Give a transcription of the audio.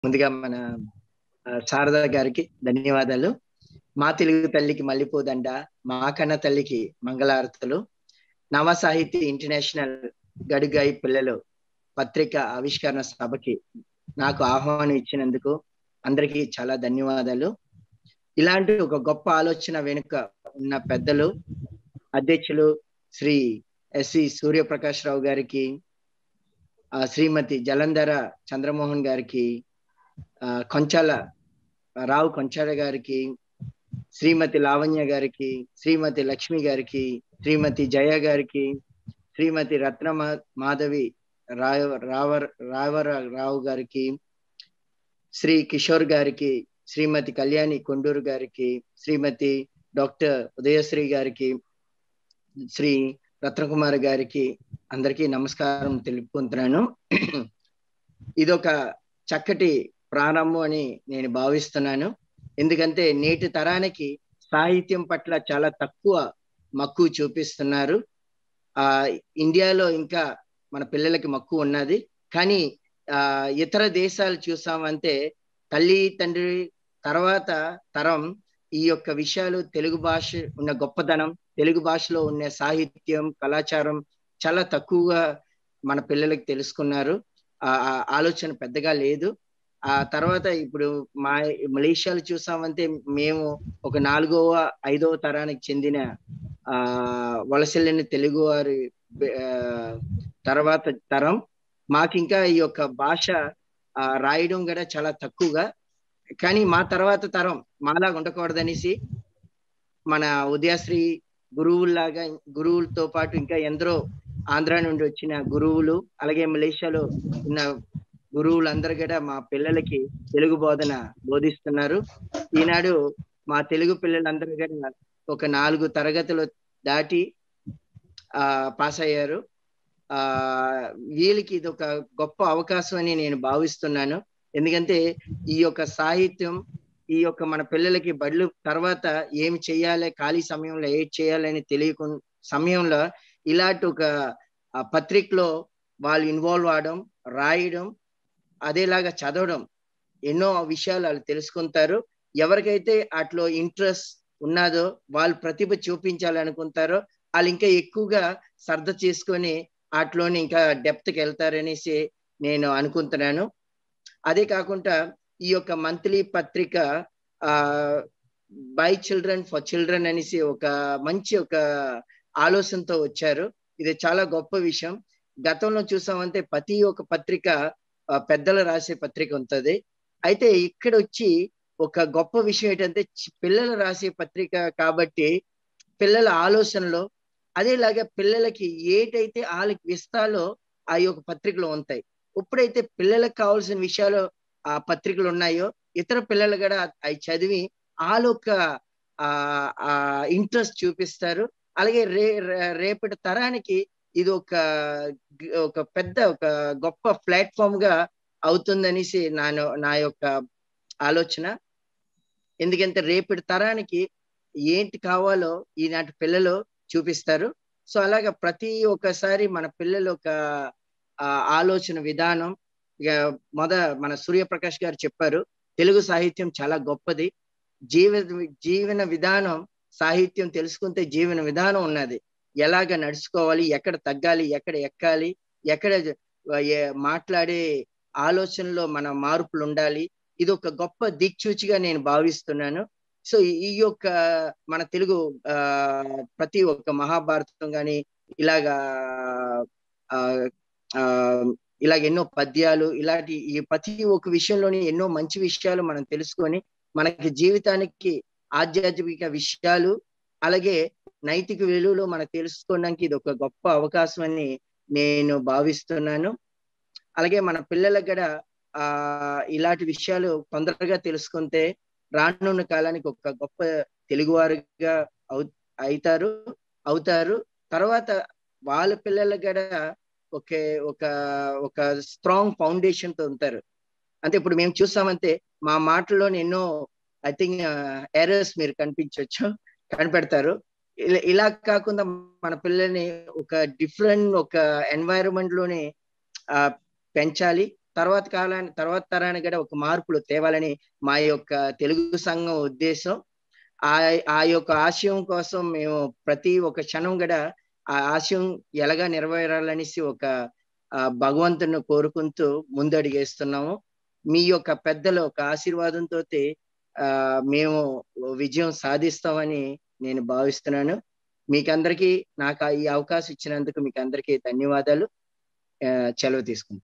ముందుగా మన ఆ, శారద గారికి ధన్యవాదాలు మా తెలుగు తల్లికి మల్లెపూదండ మా కన్న తల్లికి మంగళారతులు నవ సాహితీ ఇంటర్నేషనల్ గడుగాయి పిల్లలు పత్రిక ఆవిష్కరణ సభకి నాకు ఆహ్వానం ఇచ్చినందుకు అందరికీ చాలా ధన్యవాదాలు ఇలాంటి ఒక గొప్ప ఆలోచన వెనుక ఉన్న పెద్దలు అధ్యక్షులు శ్రీ ఎస్సి సూర్యప్రకాష్ రావు గారికి ఆ, శ్రీమతి జలంధర చంద్రమోహన్ గారికి ఆ, కొంచాల రావు కొంచాల గారికి శ్రీమతి లావణ్య గారికి శ్రీమతి లక్ష్మి గారికి శ్రీమతి జయ గారికి శ్రీమతి రత్న మా- మాధవి రావ రావర్ రావర రావు గారికి శ్రీ కిషోర్ గారికి శ్రీమతి కళ్యాణి కొండూరు గారికి శ్రీమతి డాక్టర్ ఉదయశ్రీ గారికి శ్రీ రత్నకుమార్ గారికి అందరికీ నమస్కారం తెలుపుకుంటున్నాను ఇదొక చక్కటి ప్రారంభం అని నేను భావిస్తున్నాను ఎందుకంటే నేటి తరానికి సాహిత్యం పట్ల చాలా తక్కువ మక్కువ చూపిస్తున్నారు ఆ ఇండియాలో ఇంకా మన పిల్లలకి మక్కువ ఉన్నది కానీ ఆ ఇతర దేశాలు చూసామంటే తల్లి తండ్రి తర్వాత తరం ఈ యొక్క విషయాలు తెలుగు భాష ఉన్న గొప్పతనం తెలుగు భాషలో ఉన్న సాహిత్యం కళాచారం చాలా తక్కువగా మన పిల్లలకి తెలుసుకున్నారు ఆ ఆ ఆలోచన పెద్దగా లేదు ఆ తర్వాత ఇప్పుడు మా మలేషియాలో చూసామంటే మేము ఒక నాలుగవ ఐదవ తరానికి చెందిన ఆ వలసల్లిన తెలుగు వారి ఆ, తర్వాత తరం మాకు ఇంకా ఈ యొక్క భాష ఆ, రాయడం కూడా చాలా తక్కువగా కానీ మా తర్వాత తరం మాలాగా ఉండకూడదనేసి మన ఉదయశ్రీ గురువుల్లాగా గురువులతో పాటు ఇంకా ఎందరో ఆంధ్ర నుండి వచ్చిన గురువులు అలాగే మలేషియాలో ఉన్న గురువులందరూ కూడా మా పిల్లలకి తెలుగు బోధన బోధిస్తున్నారు ఈనాడు మా తెలుగు పిల్లలందరూ కూడా ఒక నాలుగు తరగతులు దాటి ఆ పాస్ అయ్యారు ఆ వీళ్ళకి ఇది ఒక గొప్ప అవకాశం అని నేను భావిస్తున్నాను ఎందుకంటే ఈ యొక్క సాహిత్యం ఈ యొక్క మన పిల్లలకి బడులు తర్వాత ఏమి చేయాలి ఖాళీ సమయంలో ఏది చేయాలని తెలియకు సమయంలో ఇలాంటి ఒక ఆ, పత్రికలో వాళ్ళు ఇన్వాల్వ్ అవడం రాయడం అదేలాగా చదవడం ఎన్నో విషయాలు వాళ్ళు తెలుసుకుంటారు ఎవరికైతే అట్లో ఇంట్రెస్ట్ ఉన్నదో వాళ్ళు ప్రతిభ చూపించాలనుకుంటారో వాళ్ళు ఇంకా ఎక్కువగా శ్రద్ధ చేసుకొని వాటిలోని ఇంకా డెప్త్కి వెళ్తారనేసి నేను అనుకుంటున్నాను అదే కాకుండా ఈ యొక్క మంత్లీ పత్రిక ఆ బై చిల్డ్రన్ ఫర్ చిల్డ్రన్ అనేసి ఒక మంచి ఒక ఆలోచనతో వచ్చారు ఇది చాలా గొప్ప విషయం గతంలో చూసామంటే ప్రతి ఒక్క పత్రిక ఆ, పెద్దలు రాసే పత్రిక ఉంటది అయితే ఇక్కడ వచ్చి ఒక గొప్ప విషయం ఏంటంటే చి- పిల్లలు రాసే పత్రిక కాబట్టి పిల్లల ఆలోచనలో అదేలాగా పిల్లలకి ఏటైతే వాళ్ళకి ఇస్తాలో ఆ యొక్క పత్రికలు ఉంటాయి ఎప్పుడైతే పిల్లలకు కావాల్సిన విషయాలు ఆ పత్రికలు ఉన్నాయో ఇతర పిల్లలు కూడా అవి చదివి వాళ్ళొక్క ఆ ఇంట్రెస్ట్ చూపిస్తారు అలాగే రే రే- రేపటి తరానికి ఇది ఒక గ- ఒక పెద్ద ఒక గొప్ప ప్లాట్ఫామ్ గా అవుతుందనేసి నా నా యొక్క ఆలోచన ఎందుకంటే రేపటి తరానికి ఏంటి కావాలో ఈనాటి పిల్లలు చూపిస్తారు సో అలాగా ప్రతి ఒక్కసారి మన పిల్లలు ఒక ఆ, ఆలోచన విధానం ఇక మొద మన సూర్యప్రకాష్ గారు చెప్పారు తెలుగు సాహిత్యం చాలా గొప్పది జీవ జీవన విధానం సాహిత్యం తెలుసుకుంటే జీవన విధానం ఉన్నది ఎలాగ నడుచుకోవాలి ఎక్కడ తగ్గాలి ఎక్కడ ఎక్కాలి ఎక్కడ ఏ- మాట్లాడే ఆలోచనలో మన మార్పులు ఉండాలి ఇది ఒక గొప్ప దిక్చూచిగా నేను భావిస్తున్నాను సో ఈ- ఈ యొక్క మన తెలుగు ఆ ప్రతి ఒక్క మహాభారతం కానీ ఇలాగా ఆ ఆ ఇలాగ ఎన్నో పద్యాలు ఇలాంటి ఈ ప్రతి ఒక్క విషయంలోని ఎన్నో మంచి విషయాలు మనం తెలుసుకొని మనకి జీవితానికి ఆధ్యాత్మిక విషయాలు అలాగే నైతిక విలువలు మనకు తెలుసుకోవడానికి ఇది ఒక గొప్ప అవకాశం అని నేను భావిస్తున్నాను అలాగే మన పిల్లలకు కూడా ఆ ఇలాంటి విషయాలు తొందరగా తెలుసుకుంటే రానున్న కాలానికి ఒక గొప్ప తెలుగువారుగా అవు అవుతారు అవుతారు తర్వాత వాళ్ళ పిల్లలకు కూడా ఒకే ఒక ఒక స్ట్రాంగ్ ఫౌండేషన్ తో ఉంటారు అంటే ఇప్పుడు మేము చూసామంటే మా మాటల్లోని ఎన్నో ఐ థింక్ ఎర్రర్స్ మీరు కనిపించవచ్చు కనిపెడతారు ఇలా ఇలా కాకుండా మన పిల్లల్ని ఒక డిఫరెంట్ ఒక ఎన్వైరన్మెంట్ లోనే ఆ, పెంచాలి తర్వాత కాలాన్ని తర్వాత తరానికి కూడా ఒక మార్పులు తేవాలని మా యొక్క తెలుగు సంఘం ఉద్దేశం ఆ ఆ యొక్క ఆశయం కోసం మేము ప్రతి ఒక్క క్షణం కూడా ఆ ఆశయం ఎలాగా నెరవేరాలనేసి ఒక భగవంతుని కోరుకుంటూ ముందడిగేస్తున్నాము మీ యొక్క పెద్దల ఒక ఆశీర్వాదంతో ఆ మేము విజయం సాధిస్తామని నేను భావిస్తున్నాను మీకందరికీ నాకు ఈ అవకాశం ఇచ్చినందుకు మీకు అందరికీ ధన్యవాదాలు సెలవు తీసుకుంటాను